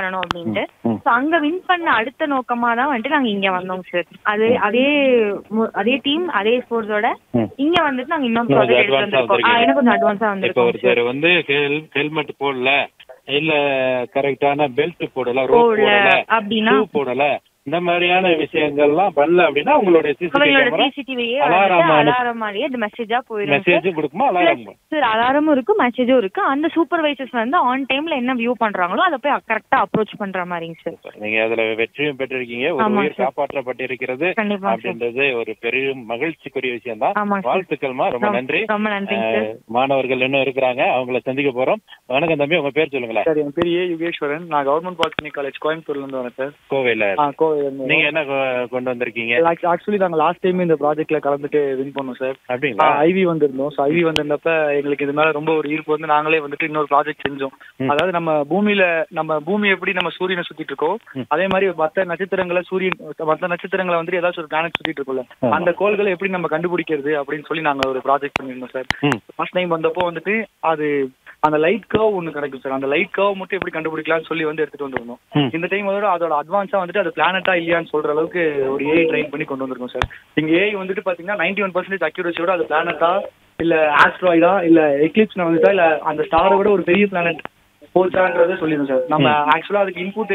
பண்ணணும் அப்படின்ட்டு ம். ஸோ அங்க வின் பண்ண அடுத்த நோக்கமா தான் வந்துட்டு நாங்க இங்க வந்தோம் சார் அது அதே மு- அதே டீம் அதே ஸ்போர்ட்ஸோட ம். இங்க வந்துட்டு நாங்க இன்னும் இன்னும் ப்ராஜெக்ட் கொஞ்சம் எடுத்து advance ஆ வந்திருக்கோம் ஆ, வந்திருக்கீங்க. இன்னும் கொஞ்சம் அட்வான்ஸா இப்போ வந்திருக்கோம் ஒருத்தர் வந்து ஹெல்மெட் போடல இல்ல கரெக்டான பெல்ட் போடல ரோப் போடல போடல அப்படின்னா ஷூ போடல இந்த மாதிரியான விஷயங்கள்லாம் பண்ணல அப்படின்னா உங்களுடைய சிசிடிவி அவங்களோட கேமரா சிசிடிவியே அலாரம் அலாரம் மாதிரியே அது மெசேஜா போயிடும் சார் மெசேஜும் கொடுக்குமா அலாரம் சார் அலாரமும் இருக்கு மெசேஜும் இருக்கு அந்த சூப்பர்வைசர்ஸ் வந்து ஆன் டைம்ல என்ன வியூ பண்றாங்களோ அதை போய் கரெக்டா அப்ரோச் பண்ற மாதிரிங்க சார் நீங்க அதுல வெற்றியும் பெற்றிருக்கீங்க ஒரு ஆமாங்க உயிர் சார். காப்பாற்றப்பட்டிருக்கிறது கண்டிப்பா சார் அப்படின்றது ஒரு பெரும் மகிழ்ச்சிக்குரிய விஷயம் தான் ஆமாங்க சார் வாழ்த்துக்கள்மா ரொம்ப நன்றி ரொம்ப நன்றிங்க சார் அஹ், மாணவர்கள் இன்னும் இருக்கிறாங்க அவங்கள சந்திக்க போறோம் வணக்கம் தம்பி உங்க பேர் சொல்லுங்களேன் சார் என் பேர் ஏ யுகேஸ்வரன் நான் கவர்மெண்ட் பாலிடெக்னிக் காலேஜ் கோயம்புத்தூர்ல இருந்து வரேன் சார் கோவையில ஆ கோவில் நீங்க என்ன கொ- கொண்டு வந்திருக்கீங்க ஆக்சுவலி நாங்க லாஸ்ட் டைம் இந்த ப்ராஜெக்ட்ல கலந்துட்டு வின் பண்ணோம் சார் அப்படிங்களா ஐவி வந்திருந்தோம் ஸோ ஐவி வந்திருந்தப்ப எங்களுக்கு இது மேல ரொம்ப ஒரு ஈர்ப்பு வந்து நாங்களே வந்துட்டு இன்னொரு ப்ராஜெக்ட் செஞ்சோம் ம். அதாவது நம்ம பூமியில நம்ம பூமி எப்படி நம்ம சூரியனை சுத்திட்டு இருக்கோம் ம். அதே மாதிரி மற்ற நட்சத்திரங்களை சூரியன் மற்ற நட்சத்திரங்களை வந்துட்டு ஏதாச்சும் ஒரு பிளானட் சுத்திட்டு இருக்கும்ல ஆமா. அந்த கோள்களை எப்படி நம்ம கண்டுபிடிக்கிறது அப்படின்னு சொல்லி நாங்க ஒரு ப்ராஜெக்ட் பண்ணியிருந்தோம் சார் ம். ஃபர்ஸ்ட் டைம் வந்தப்போ வந்துட்டு அது அந்த லைட் கர்வ் ஒன்று கிடைக்கும் சார் அந்த லைட் கர்வ் மட்டும் எப்படி கண்டுபிடிக்கலாம்னு சொல்லி வந்து எடுத்துட்டு வந்திருந்தோம் ம். இந்த டைம் வந்து அதோட அட்வான்ஸா வந்துட்டு அது பிளானட்டா இல்லையான்னு சொல்ற அளவுக்கு ஒரு ஏஐ ட்ரைன் பண்ணி கொண்டு வந்திருக்கோம் சார் இங்க ஏஐ வந்துட்டு பாத்தீங்கன்னா நைன்டி ஒன் பர்சன்டேஜ் அக்யூரஸியோட அது பிளானட்டா இல்ல ஆஸ்ட்ராய்டா இல்ல எக்லிப்ஸ் வந்துட்டா இல்ல அந்த ஸ்டாரை விட ஒரு பெரிய பிளானட் போச்சான்றதை சொல்லிடும் சார் நம்ம ஆக்சுவலா அதுக்கு இன்புட்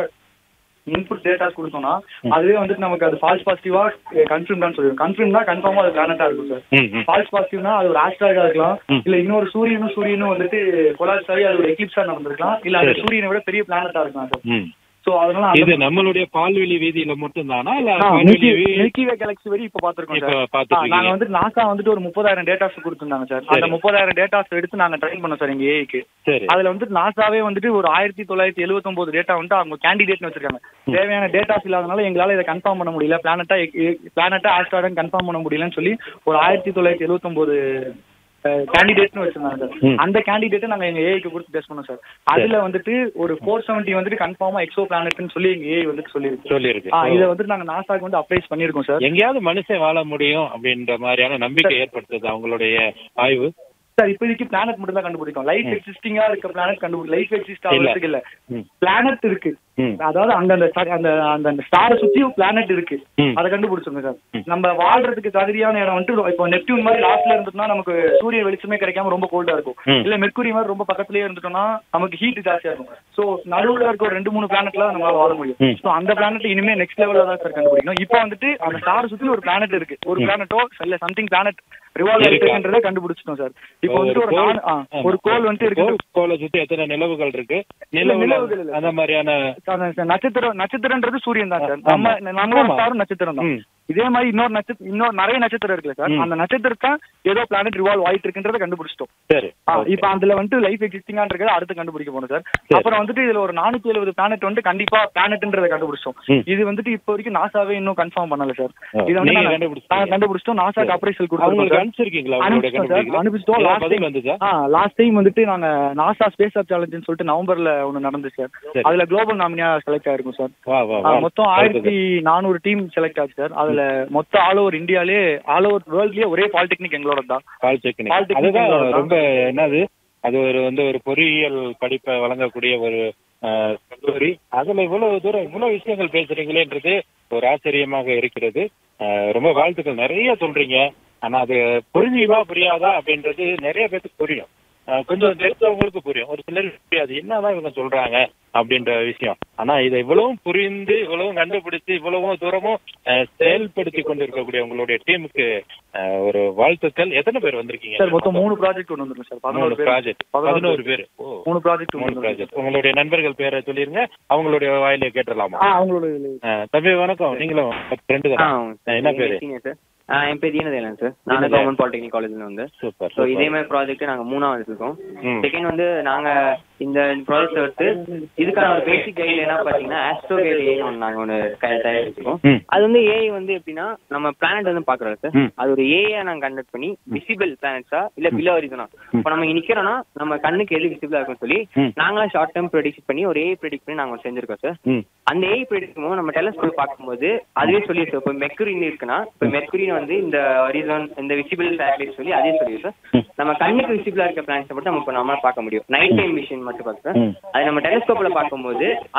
இன்புட் டேட்டாஸ் கொடுத்தோம்னா அதுவே வந்துட்டு நமக்கு அது ஃபால்ஸ் பாசிட்டிவா கன்ஃபார்ம் தான் சொல்லிடும் கன்ஃபார்ம் தான் கன்ஃபார்மா அது பிளானட்டா இருக்கும் சார் ம், ம். ஃபால்ஸ் பாசிட்டிவ்னா அது ஒரு ஆஸ்ட்ராய்டா இருக்கலாம் ம். இல்ல இன்னொரு சூரியனும் சூரியனும் வந்துட்டு கொலாப்ஸ் ஆகி அது ஒரு எக்லிப்ஸா நடந்திருக்கலாம் இல்ல அது சரி. சூரியனை விட பெரிய பிளானட்டா இருக்கலாம் சார் ம். சோ அதனால இது அந்த நம்மளுடைய பால்வெளி வீதியில மட்டும் தானா இல்ல ஆ, பால்வெளி மில்கி வீ- மில்கி வே கேலக்ஸி வரை இப்ப பாத்துருக்கோம் இப்ப சார் பாத்துட்டு ஆ, நாங்க இருக்கீங்க வந்துட்டு நாசா வந்துட்டு ஒரு முப்பதாயிரம் டேட்டாஸ் கொடுத்துருந்தாங்க சார் அந்த சரி. முப்பதாயிரம் டேட்டாஸ் எடுத்து நாங்க ட்ரைன் பண்ணோம் சார் எங்க ஏஐக்கு சரி அதுல வந்துட்டு நாசாவே வந்துட்டு ஒரு ஆயிரத்தி தொள்ளாயிரத்தி எழுபத்தொன்பது டேட்டா வந்துட்டு அவங்க கேண்டிடேட்னு வச்சிருக்காங்க தேவையான டேட்டாஸ் இல்லாதனால எங்களால இதை கன்ஃபார்ம் பண்ண முடியல பிளானட்டா பிளானட்டா ஆஸ்ட்ராய்டன் கன்ஃபார்ம் பண்ண முடியலன்னு சொல்லி ஒரு ஆயிரத்தி தொள்ளாயிரத்தி எழுபத்தொன்பது கேண்டிடேட்னு வச்சிருந்தாங்க சார் ம். அந்த கேண்டிடேட்டை நாங்க எங்க ஏஐக்கு கொடுத்து டெஸ்ட் பண்ணோம் சார் அதுல வந்துட்டு ஒரு ஃபோர் செவன்ட்டி வந்துட்டு கன்ஃபார்மா எக்ஸோ பிளானட்னு சொல்லி எங்க ஏஐ வந்துட்டு சொல்லியிருக்கு சொல்லியிருக்கு ஆ இதை வந்துட்டு நாங்க நாசாக்கு வந்து அப்ளைஸ் பண்ணியிருக்கோம் சார் எங்கேயாவது மனுஷன் வாழ முடியும் அப்படின்ற மாதிரியான நம்பிக்கை ஏற்படுத்துது அவங்களுடைய ஆய்வு சார் இப்போதைக்கு பிளானட் மட்டும் தான் கண்டுபிடிக்கும் லைஃப் எக்ஸிஸ்டிங்கா இருக்க பிளானட் கண்டுபிடி லைஃப் எக்ஸிஸ்ட் ஆகிறதுக்கு இல்ல ம். பிளானட் இருக்கு ம். அதாவது அங்க அந்த star- அந்த அந்த அந்த ஸ்டாரை சுத்தியும் பிளானட் இருக்கு ம். அதை கண்டுபிடிச்சோங்க சார் ம். நம்ம வாழ்றதுக்கு தகுதியான இடம் வந்துட்டு இப்போ நெப்டியூன் மாதிரி லாஸ்ட்ல இருந்துட்டோம்னா நமக்கு சூரிய வெளிச்சமே கிடைக்காம ரொம்ப கோல்டா இருக்கும் ம். இல்ல மெர்க்குரி மாதிரி ரொம்ப பக்கத்துலயே இருந்துட்டோம்னா நமக்கு ஹீட் ஜாஸ்தியா இருக்கும் சோ நடுவுல இருக்க ஒரு ரெண்டு மூணு பிளானட்ல நம்மளால வாழ முடியும் ம். சோ அந்த பிளானட் இனிமே நெக்ஸ்ட் லெவல்ல தான் சார் கண்டுபிடிக்கணும் இப்போ வந்துட்டு அந்த ஸ்டார் சுத்தி ஒரு பிளானட் இருக்கு ஒரு பிளானட்டோ இல்ல சம்திங் பிளானட் ரிவால்வ் இருக்கா? இருக்குன்றதை கண்டுபிடிச்சிட்டோம் சார் இப்போ வந்துட்டு ஒரு கோள்- நாலு- ஆ, ஆமா. ஒரு கோல் வந்துட்டு இருக்கு கோள்- கோளை சுத்தி எத்தனை நிலவுகள் இருக்கு நிலவுல நிலவுகள் இல்ல. அந்த மாதிரியான அந்த நட்சத்திரம் நட்சத்திரன்றது சூரியன் தான் சார் ஆமா. நம்ம நம்மளோட ஆமா. ஸ்டாரும் நட்சத்திரம் தான் ம். இதே மாதிரி இன்னொரு நட்சத்திரம் இன்னொரு நிறைய நட்சத்திரம் இருக்குல்ல சார் ம். அந்த நட்சத்திரத்தை ஏதோ பிளானட் ரிவால்வ் ஆயிட்டு இருக்குன்றத கண்டுபிடிச்சிட்டோம் சரி ஆ, ஓகே. இப்ப அதுல வந்துட்டு லைஃப் எக்ஸிஸ்டிங்கான்றத அடுத்து கண்டுபிடிக்க போறோம் சார் சரி. அப்புறம் வந்துட்டு இதுல ஒரு நானூத்தி எழுபது பிளானட் வந்து கண்டிப்பா பிளானட்ன்றத கண்டுபிடிச்சோம் ம். இது வந்துட்டு இப்போ வரைக்கும் நாசாவே இன்னும் கன்ஃபார்ம் பண்ணல சார் ஆ, இதை வந்து நீங்க நாங்க- கண்டுபிடிச்சிட்டீங்க. நாங்க கண்டுபிடிச்சிட்டோம் நாசாக்கு அப்ரைசல் கொடுத்துருக்கோம் அவங்களுக்கு சார் அனுப்பிச்சிருக்கீங்களா உங்களுடைய அனுப்பிச்சிட்டோம் சார், கண்டுபிடிக்கல அனுப்பிச்சிட்டோம். ஏதாவது Last பதில் time- வந்துச்சா ஆ லாஸ்ட் டைம் வந்துட்டு நாங்க நாசா ஸ்பேஸ் ஆப் சேலஞ்சுன்னு சொல்லிட்டு நவம்பர்ல ஒன்னு நடந்துச்சு சார் சரி. அதுல குளோபல் நாமினியா செலக்ட் ஆயிருக்கும் சார் வா வா ஆ, வா மொத்தம் ஆயிரத்தி நானூறு டீம் செலக்ட் ஆச்சு சார் அதுல மொத்த ஆல் ஓவர் இந்தியாலே ஆல் ஓவர் வேர்ல்ட்லயே ஒரே பாலிடெக்னிக் எங்களோட தான் பாலிடெக்னிக் Polytechnic அதுதான் எங்களோட ரொம்ப என்னது அது ஒரு வந்து ஒரு பொறியியல் படிப்பை வழங்கக்கூடிய ஒரு அஹ், கல்லூரி அதுல இவ்வளவு தூரம் இவ்வளவு விஷயங்கள் பேசுறீங்களேன்றது ஒரு ஆச்சரியமாக இருக்கிறது அஹ், ரொம்ப வாழ்த்துக்கள் நிறைய சொல்றீங்க ஆனா அது புரிஞ்சுமா புரியாதா அப்படின்றது நிறைய பேருக்கு புரியும் அஹ், கொஞ்சம் தெரிஞ்சவங்களுக்கு புரியும் ஒரு சிலருக்கு புரியாது என்னதான் இவங்க சொல்றாங்க அப்படின்ற விஷயம் ஆனா இதை இவ்வளவும் புரிந்து இவ்வளவும் கண்டுபிடிச்சு இவ்வளவும் தூரமும் அஹ், செயல்படுத்தி கொண்டிருக்கக்கூடிய உங்களுடைய டீமுக்கு ஒரு வாழ்த்துக்கள் எத்தனை பேர் வந்திருக்கீங்க சார் மொத்தம் மூணு ப்ராஜெக்ட் ஒன்று வந்துருக்கு சார் பதினோரு பேர் ப்ராஜெக்ட் பதினோரு பேர் ஓ மூணு ப்ராஜெக்ட் மூணு ஒன்று ப்ராஜெக்ட் உங்களுடைய நண்பர்கள் பேரை சொல்லிருங்க அவங்களுடைய வாயில கேட்டுடலாமா ஆ அவங்களோட இதுல- அஹ், தம்பி வணக்கம் நீங்களும் ஃப்ரெண்டு ஆ, தான் என்ன பேரு சீனியர் சார் ஆ, என் பேர் தீனதேலன் சார் தீனதயாளன். நானும் கவர்மெண்ட் பாலிடெக்னிக் காலேஜ்ல வந்து சூப்பர் ஸோ இதே மாதிரி ப்ராஜெக்ட் நாங்க மூணாவது இருக்கோம் ம். செகண்ட் வந்து நாங்க இந்த ப்ராஜெக்ட் எடுத்து இதுக்கான ஒரு பேசிக் கைடு என்ன பாத்தீங்கன்னா ஆஸ்ட்ரோ கைடு ஏன்னு ஒன்று நாங்க ஒன்று தயாரிச்சிருக்கோம் ம். அது வந்து ஏஐ வந்து எப்படின்னா நம்ம பிளானட் வந்து பாக்குறோம் சார் ம். அது ஒரு ஏஐ நாங்க கண்டக்ட் பண்ணி விசிபிள் பிளானட்ஸா இல்ல பிலோ ஹரிசனா இப்போ நம்ம இங்க நிக்கிறோம்னா நம்ம கண்ணுக்கு எது விசிபிளா இருக்கும்னு சொல்லி ம். நாங்களா ஷார்ட் டேர்ம் ப்ரெடிக்ட் பண்ணி ஒரு ஏஐ ப்ரெடிக்ட் பண்ணி நாங்க ஒண்ணு செஞ்சிருக்கோம் சார் ம். அந்த ஏஐ ப்ரெடிக்ட் நம்ம டெலஸ்கோப் பார்க்கும்போது அதுவே சொல்லிடுச்சு இப்போ மெர்க்குரின்னு இருக்குன்னா இப்போ மெர்க்குரின் வந்து இந்த ஹரிசான் இந்த விசிபிள் சேட்டலைட் சொல்லி அதே சொல்லிடுச்சு சார் நம்ம கண்ணுக்கு விசிபிளா இருக்க பிளான்ஸை மட்டும் நம்ம இப்போ நம்மளால பார்க்க முடியும் நைட் டைம் விஷன் மட்டும் பார்க்க ம். அது நம்ம டெலஸ்கோப்ல பார்க்கும்போது